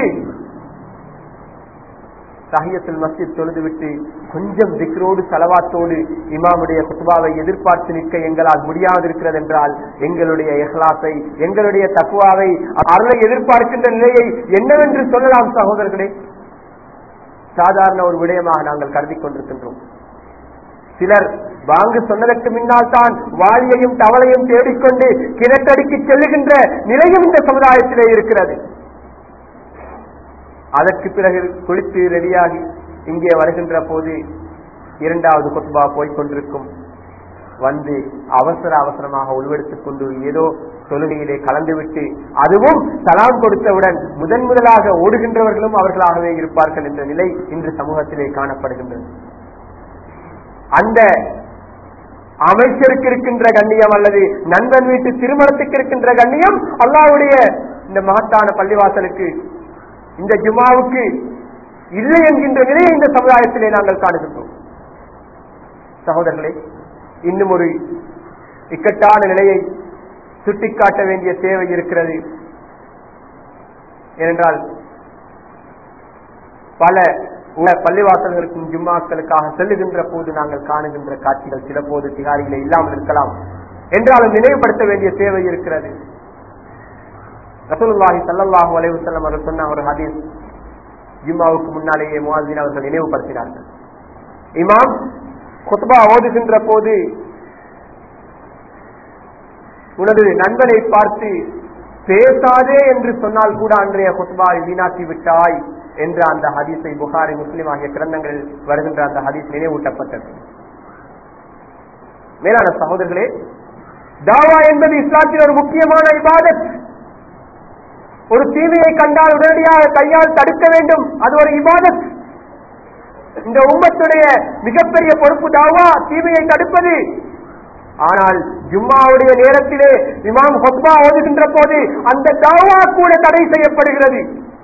சஹியத்தில் மஸ்ஜித் தொழுதுவிட்டு கொஞ்சம் திக்ரோடு செலவாத்தோடு இமாமுடைய குத்துபாவை எதிர்பார்த்து நிற்க எங்களால் முடியாதிருக்கிறது என்றால் எங்களுடைய இஹ்லாஸை எங்களுடைய தக்குவாவை அருளை எதிர்பார்க்கின்ற நிலையை என்னவென்று சொல்லலாம் சகோதரர்களே சாதாரண ஒரு விடயமாக நாங்கள் கருதி கொண்டிருக்கின்றோம் சிலர் வாங்கு சொன்னதற்கு முன்னால் தான் வாளியையும் தவளையும் தேடிக்கொண்டு கிணற்றடிக்கு செல்லுகின்ற நிலையும் இந்த சமுதாயத்திலே இருக்கிறது அதற்கு பிறகு குளித்து ரெடியாகி இங்கே வருகின்ற போது இரண்டாவது கொத்துபா போய்கொண்டிருக்கும் வந்து அவசர அவசரமாக உள்வெடுத்துக் கொண்டு ஏதோ தொழுகையிலே கலந்துவிட்டு அதுவும் சலாம் கொடுத்தவுடன் முதன் முதலாக ஓடுகின்றவர்களும் அவர்களாகவே இருப்பார்கள் என்ற நிலை இன்று சமூகத்திலே காணப்படுகின்றது அந்த அமைச்சருக்கு இருக்கின்ற கண்ணியம் அல்லது நண்பன் வீட்டு திருமணத்துக்கு இருக்கின்ற கண்ணியம் அல்லாவுடைய இந்த மகத்தான பள்ளிவாசலுக்கு இந்த ஜுமாவுக்கு இல்லை என்கின்ற நிலையை இந்த சமுதாயத்திலே நாங்கள் காணுகின்றோம் சகோதரர்களே இன்னும் ஒரு இக்கட்டான நிலையை சுட்டிக்காட்ட வேண்டிய தேவை இருக்கிறது ஏனென்றால் பல உள்ள பள்ளிவாசல்களுக்கும் ஜும்மாக்களுக்காக செல்லுகின்ற போது நாங்கள் காணுகின்ற காட்சிகள் சில போது திகாரிகளை இல்லாமல் இருக்கலாம் என்றாலும் நினைவுபடுத்த வேண்டிய தேவை இருக்கிறது ரசூலுல்லாஹி ஸல்லல்லாஹு அலைஹி வஸல்லம் அவர்கள் சொன்ன ஒரு ஹதீஸ் ஜும்மாவுக்கு முன்னாலேயே முவாசின் அவர்கள் நினைவுபடுத்தினார்கள் இமாம் குத்பா ஓதுகின்ற போது உனது நண்பனை பார்த்து பேசாதே என்று சொன்னால் கூட அன்றைய குத்பாவை வீணாக்கி விட்டாய் என்ற அந்த ஹதீஸை புகாரி முஸ்லிம் ஆகிய கிரந்தங்களில் வருகின்ற அந்த ஹதீஸ் நினைவூட்டப்பட்டது மேலான சகோதரர்களே தாவா என்பது இஸ்லாத்தில் ஒரு முக்கியமான இபாதத் ஒரு தீமையை கண்டால் உடனடியாக கையால் தடுக்க வேண்டும் அது ஒரு இபாதத் இந்த உம்மத்துடைய மிகப்பெரிய பொறுப்பு தாவா தீமையை தடுப்பது ஆனால் ஜும்மாவுடைய நேரத்திலே இமாம் ஹொத்பா ஓதுகின்ற போது அந்த தாவா கூட தடை செய்யப்படுகிறது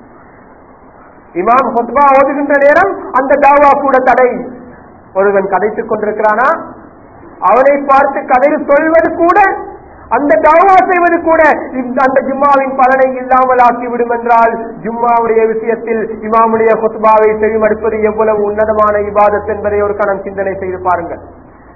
இமாம் ஹொத்பா ஓதுகின்ற நேரம் அந்த தாவா கூட தடை ஒருவன் கதைத்துக் கொண்டிருக்கிறானா அவனை பார்த்து கதை சொல்வது கூட அந்த தாவா செய்வது கூட இந்த அந்த ஜும்மாவின் பலனை இல்லாமல் ஆக்கிவிடும் என்றால் ஜும்மாவுடைய விஷயத்தில் இமாமுடைய ஹொத்பாவை செவிமடுப்பது எவ்வளவு உன்னதமான இபாதத் என்பதை ஒரு கணம் சிந்தனை செய்து பாருங்கள்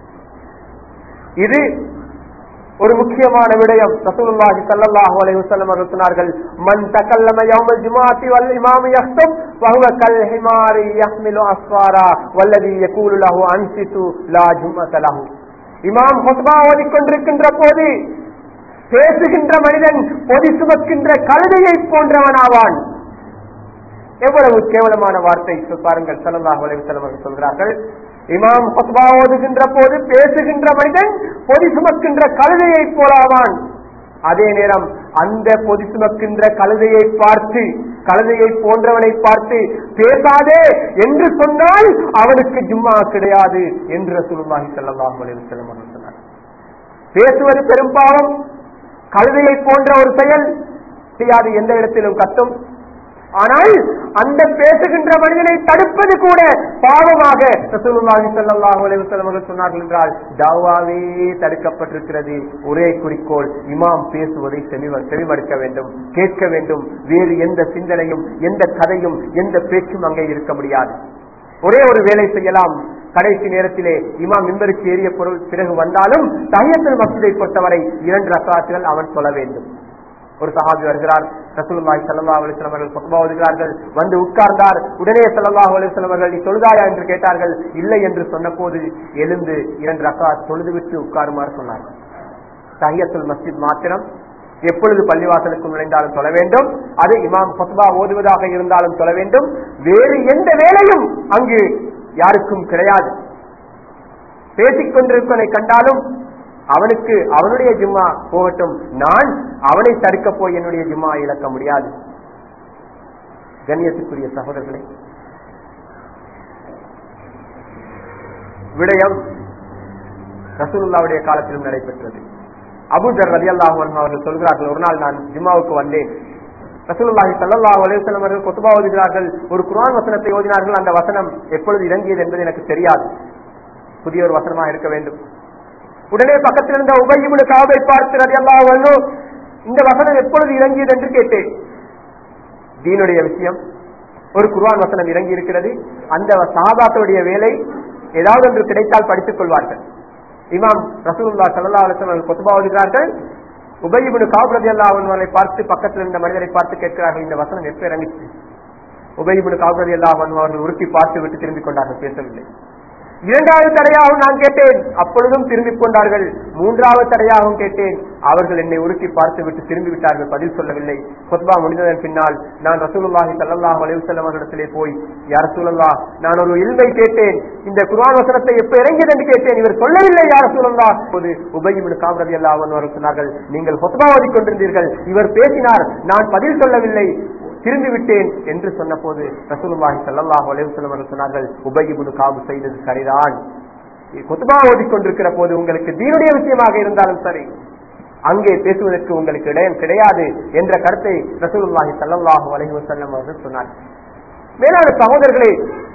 இது ஒரு முக்கியமான விடயம் ரசூலுல்லாஹி ஸல்லல்லாஹு அலைஹி வஸல்லம் அவர்கள் சொன்னார்கள் மன் தகல்லம யௌமல் ஜுமாஅத்தி வல் இமாமு யக்துப் وهو كالحمار يحمل أسفارا والذي يقول له أنصتوا لا جمعة له இமாம் ஹொத்பா ஓதிக்கொண்டிருக்கின்ற போது பேசுகின்ற மனிதன் பொதி சுமக்கின்ற கழுதையை போன்றவனாவான் எவ்வளவு கேவலமான வார்த்தை சொல் பாருங்கள் சல்லல்லாஹு அலைஹி வஸல்லம் அவர்கள் சொல்கிறார்கள் இமாம் ஹுத்பா ஓதுகின்ற போது பேசுகின்ற மனிதன் பொதி சுமக்கின்ற கழுதையை போலாவான் அதே நேரம் அந்த பொதி சுமக்கின்ற கழுதையை பார்த்து கழுதையை போன்றவனை பார்த்து பேசாதே என்று சொன்னால் அவனுக்கு ஜும்மா கிடையாது என்று ரசூலுல்லாஹி ஸல்லல்லாஹு அலைஹி வஸல்லம் அவர்கள் சொன்னார் பேசுவது பெரும் பாவம் கழுதையை போன்ற ஒரு செயல் செய்யாது எந்த இடத்திலும் கட்டும் ஆனால் அந்த பேசுகின்ற மனிதனை தடுப்பது கூட பாவமாக ரசூலுல்லாஹி ஸல்லல்லாஹு அலைஹி வஸல்லம் அவர்கள் சொன்னார்கள் என்றால் தாவாவே தடுக்கப்பட்டிருக்கிறது ஒரே குறிக்கோள் இமாம் பேசுவதை செவிம- செவிமடுக்க வேண்டும் கேட்க வேண்டும் வேறு எந்த சிந்தனையும் எந்த கதையும் எந்த பேச்சும் அங்கே இருக்க முடியாது ஒரே ஒரு வேலை செய்யலாம் கடைசி நேரத்திலே இமாம் மிம்பருக்கு ஏறிய பொருள் பிறகு வந்தாலும் தஹியத்துல் மஸ்ஜிதை பொறுத்தவரை இரண்டு ரக்காத்துகள் அவன் சொல்ல வேண்டும் ஒரு சஹாபி வருகிறார் ரசூலுல்லாஹி ஸல்லல்லாஹு அலைஹி வஸல்லம் அவர்கள் குத்பா ஓதுகிறார்கள் வந்து உட்கார்ந்தார் உடனே ஸல்லல்லாஹு அலைஹி வஸல்லம் அவர்கள் நீ தொழுதாயா என்று கேட்டார்கள் இல்லை என்று சொன்னபோது எழுந்து இரண்டு ரக்காத் தொழுதுவிட்டு உட்காருமாறு சொன்னார் தஹியத்துல் மஸ்ஜித் மாத்திரம் எப்பொழுது பள்ளிவாசலுக்கு நுழைந்தாலும் சொல்ல வேண்டும் அது இமாம் ஃபத்வா ஓதுவதாக இருந்தாலும் சொல்ல வேண்டும் வேறு எந்த வேலையும் அங்கு யாருக்கும் கிடையாது பேசிக் கொண்டிருப்பதை கண்டாலும் அவனுக்கு அவனுடைய ஜும்மா போகட்டும் நான் அவனை தடுக்க போய் என்னுடைய ஜும்மா இழக்க முடியாது கண்ணியத்துக்குரிய சகோதரர்களே விடயம் ரசூலுல்லாவுடைய காலத்திலும் நடைபெற்றது அபூஜர் ரதி அல்லாஹ் அவர்கள் சொல்கிறார்கள் ஒரு நாள் நான் ஜும்மாவுக்கு வந்தேன் ரசூலுல்லாஹி ஸல்லல்லாஹு அலைஹி வஸல்லம் அவர்கள் குத்பா ஓதுகிறார்கள் ஒரு குர்ஆன் வசனத்தை ஓதினார்கள் அந்த வசனம் எப்பொழுது இறங்கியது என்பது எனக்கு தெரியாது புதிய ஒரு வசனமா இருக்க வேண்டும் உடனே பக்கத்தில் இருந்த உபயிபுடு காவை பார்த்து ரதி அல்லாஹ் இந்த வசனம் எப்பொழுது இறங்கியது என்று கேட்டேன் தீனுடைய விஷயம் ஒரு குர்ஆன் வசனம் இறங்கி இருக்கிறது அந்த சஹாபாக்களுடைய வேலை ஏதாவது ஒன்று கிடைத்தால் படித்துக் கொள்வார்கள் இமாம் ரசூலுல்லாஹ் ஸல்லல்லாஹு அலைஹி வஸல்லம் குத்பா ஓதுகிறார்கள் உபயிபுடு காப் ரலியல்லாஹு அன்ஹு அவரை பார்த்து பக்கத்தில் இருந்த மனிதரை பார்த்து கேட்கிறார்கள் இந்த வசனம் எப்ப இறங்கிச்சு உபயிபுடு காப் ரலியல்லாஹு அன்ஹு அவர்கள் உருட்டி பார்த்து விட்டு திரும்பிக் கொண்டார்கள் பேசவில்லை இரண்டாவது தடையாகவும் நான் கேட்டேன் அப்பொழுதும் திரும்பிக் கொண்டார்கள் மூன்றாவது தடையாகவும் கேட்டேன் அவர்கள் என்னை உருக்கி பார்த்து விட்டு திரும்பி விட்டார்கள் பதில் சொல்லவில்லை கொத்பா முடிந்ததன் பின்னால் நான் ரசூலுல்லாஹி ஸல்லல்லாஹு அலைஹி வஸல்லம் அவர்களிடத்திலே போய் யா ரசூலல்லாஹ் நான் ஒரு இல்மை கேட்டேன் இந்த குர்ஆன் வசனத்தை எப்ப இறங்கியது என்று கேட்டேன் இவர் சொல்லவில்லை யா ரசூலல்லாஹ் அப்போது உபய் இப்னு காப் ரலியல்லாஹு அன்ஹு அவர்கள் சொன்னார்கள் நீங்கள் கொத்பா ஓதிக் கொண்டிருந்தீர்கள் இவர் பேசினார் நான் பதில் சொல்லவில்லை திரும்பி விட்டேன் என்று சொன்ன போது ரசூலுல்லாஹி ஸல்லல்லாஹு அலைஹி வஸல்லம் அவர்கள் சொன்னார்கள் உபய் இப்னு காப் செய்தது சரிதான் குத்பா ஓதிக்கொண்டிருக்கிற போது உங்களுக்கு தீனுடைய விஷயமாக இருந்தாலும் சரி அங்கே பேசுவதற்கு உங்களுக்கு இடம் கிடையாது என்ற கருத்தை ரசூலுல்லாஹி ஸல்லல்லாஹு அலைஹி வஸல்லம் அவர்கள் சொன்னார் மேலான சகோதரர்களே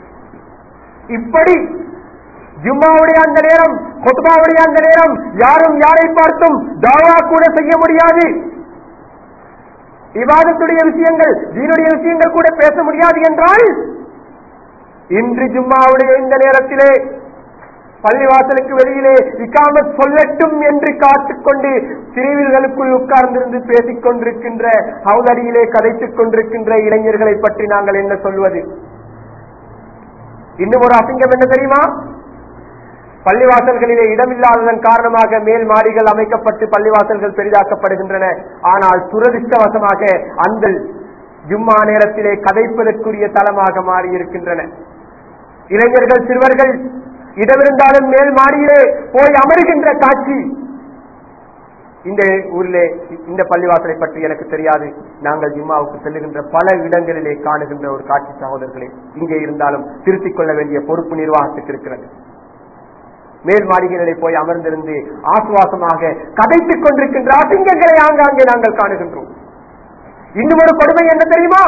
இப்படி ஜும்மாவுடைய அந்த நேரம் கொத்பாவுடைய அந்த நேரம் யாரும் யாரை பார்த்தும் தாவா கூட செய்ய முடியாது விவாதத்துடைய விஷயங்கள் தீனுடைய விஷயங்கள் கூட பேச முடியாது என்றால் இன்று ஜும்மாவுடைய இந்த நேரத்திலே பள்ளிவாசலுக்கு வெளியிலே இக்காமத் சொல்லட்டும் என்று காத்துக்கொண்டு பிரிவுகளுக்குள் உட்கார்ந்திருந்து பேசிக் கொண்டிருக்கின்ற ஹவுதடியிலே கதைத்துக் கொண்டிருக்கின்ற இளைஞர்களை பற்றி நாங்கள் என்ன சொல்வது இன்னும் ஒரு அசிங்கம் என்ன தெரியுமா பள்ளிவாசல்களிலே இடமில்லாததன் காரணமாக மேல் மாடிகள் அமைக்கப்பட்டு பள்ளிவாசல்கள் பெரிதாக்கப்படுகின்றன ஆனால் துரதிருஷ்டவசமாக அந்த ஜும்மா நேரத்திலே கதைப்பதற்குரிய தளமாக மாறி இருக்கின்றன இளைஞர்கள் சிறுவர்கள் இடமிருந்தாலும் மேல் மாடியிலே போய் அமருகின்ற காட்சி இந்த ஊரிலே இந்த பள்ளிவாசலை பற்றி எனக்கு தெரியாது நாங்கள் ஜிம்மாவுக்கு செல்லுகின்ற பல இடங்களிலே காணுகின்ற ஒரு காட்சி சகோதரர்களே இங்கே இருந்தாலும் திருத்திக் கொள்ள வேண்டிய பொறுப்பு நிர்வாகத்துக்கு இருக்கிறது மேல் மாளிகைகளிலே போய் அமர்ந்திருந்து ஆசுவாசமாக கதைத்துக் கொண்டிருக்கின்ற அசிங்கங்களை ஆங்காங்கே நாங்கள் காணுகின்றோம் இன்னும் ஒரு கொடுமை என்ன தெரியுமா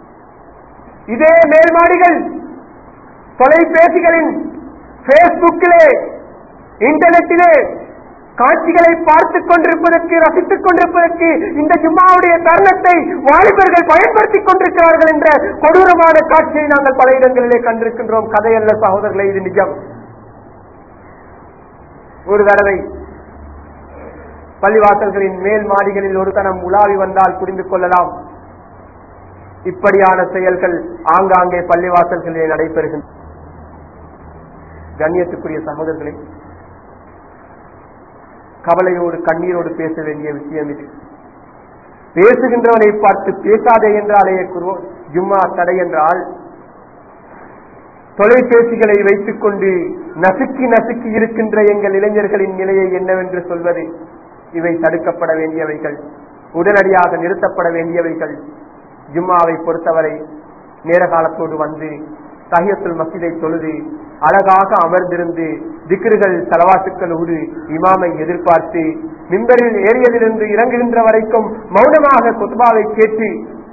இதே மேல் மாடிகள் தொலைபேசிகளின் பேஸ்புக்கிலே இன்டர்நெட்டிலே காட்சிகளை பார்த்துக் கொண்டிருப்பதற்கு ரசித்துக் கொண்டிருப்பதற்கு இந்த ஜும்மாவுடைய தருணத்தை வாலிபர்கள் பயன்படுத்திக் கொண்டிருக்கிறார்கள் என்ற கொடூரமான காட்சியை நாங்கள் பல இடங்களிலே கண்டிருக்கின்றோம் கதையல்ல சகோதரர்களே இது நிஜம் ஒரு தடவை பள்ளிவாசல்களின் மேல் மாடிகளில் ஒரு கணம் உலாவி வந்தால் புரிந்து கொள்ளலாம் இப்படியான செயல்கள் ஆங்காங்கே பள்ளிவாசல்களிலே நடைபெறுகின்றன கண்ணியத்துக்குரிய சகோதரர்களே கவலையோடு கண்ணீரோடு பேச வேண்டிய விஷயம் இது பேசுகின்றவனை பார்த்து பேசாதே என்றாலே கூறுவோம் ஜும்மா தடை என்றால் தொலைபேசிகளை வைத்துக் கொண்டு நசுக்கி நசுக்கி இருக்கின்ற எங்கள் இளைஞர்களின் நிலையை என்னவென்று சொல்வது இவை தடுக்கப்பட வேண்டியவைகள் உடனடியாக நிறுத்தப்பட வேண்டியவைகள் ஜும்மாவை பொறுத்தவரை நேர காலத்தோடு வந்து தஹியத்துல் மசிதை தொழுது அழகாக அமர்ந்திருந்து திக்ருகள் தலவாத்துக்களோடு இமாமை எதிர்பார்த்து மிம்பரில் ஏறியதிலிருந்து இறங்குகின்ற வரைக்கும் மௌனமாக குத்பாவை கேட்டு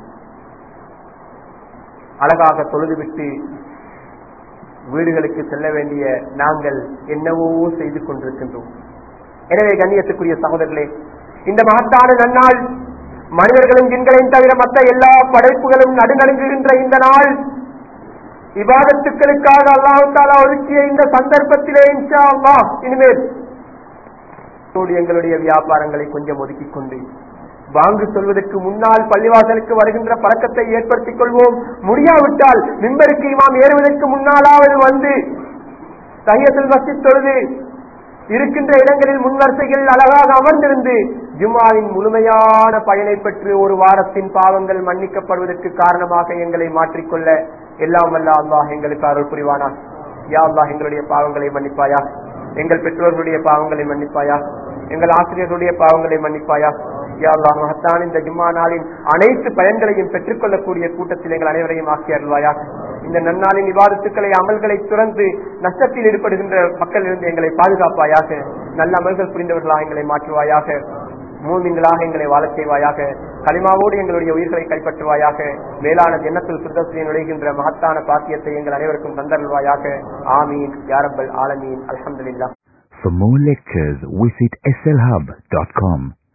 அழகாக தொழுதுவிட்டு வீடுகளுக்கு செல்ல வேண்டிய நாங்கள் என்னவோ செய்து கொண்டிருக்கின்றோம் எனவே கண்ணியத்துக்குரிய சகோதரர்களே இந்த மகத்தான நன்னாள் மனிதர்களும் ஜின்களையும் தவிர மற்ற எல்லா படைப்புகளும் நடுநடுங்குகின்ற இந்த நாள் இபாதத்துக்களுக்காக அல்லாஹு தாலா ஒதுக்கிய இந்த சந்தர்ப்பத்திலே இன்ஷா அல்லாஹ் இனிமேல் எங்களுடைய வியாபாரங்களை கொஞ்சம் ஒதுக்கிக் கொண்டு வாங்கு சொல்வதற்கு முன்னால் பள்ளிவாசலுக்கு வருகின்ற பழக்கத்தை ஏற்படுத்திக் கொள்வோம் முடியாவிட்டால் மிம்பருக்கு இமாம் ஏறுவதற்கு முன்னாலாவது வந்து தையத்தில் வசி தொழுது இருக்கின்ற இடங்களில் முன்வரிசைகளில் அழகாக அமர்ந்திருந்து ஜும்மாவின் முழுமையான பயனை பெற்று ஒரு வாரத்தின் பாவங்கள் மன்னிக்கப்படுவதற்கு காரணமாக எங்களை மாற்றிக்கொள்ள எல்லாம் வல்ல அல்லாஹ் எங்களுக்கு அருள் புரிவானா யா அல்லாஹ் எங்களுடைய பாவங்களை மன்னிப்பாயா எங்கள் பெற்றோர்களுடைய பாவங்களை மன்னிப்பாயா எங்கள் ஆசிரியர்களுடைய பாவங்களை மன்னிப்பாயா யா அல்லாஹ் மகத்தான் இந்த ஜும்மா நாளின் அனைத்து பயன்களையும் பெற்றுக்கொள்ளக்கூடிய கூட்டத்தில் எங்கள் அனைவரையும் ஆக்கி அருள்வாயா இந்த நன்னாளின் விவாதத்துக்களை அமல்களை துறந்து நஷ்டத்தில் ஈடுபடுகின்ற மக்களிலிருந்து எங்களை பாதுகாப்பாயாக நல்ல அமல்கள் புரிந்தவர்களாக எங்களை மாற்றுவாயாக மூமின்களாக எங்களை வாழச் செய்வாயாக களிமாவோடு எங்களுடைய உயிர்களை கைப்பற்றுவாயாக மேலான ஜன்னத்தில் சுத்தத்தில் நுழைகின்ற மகத்தான பாக்கியத்தை எங்கள் அனைவருக்கும் தந்தருள்வாயாக ஆமீன் யாரப்பல் ஆலமீன் அல்ஹம்துலில்லாஹ் For more lectures, visit slhub.com.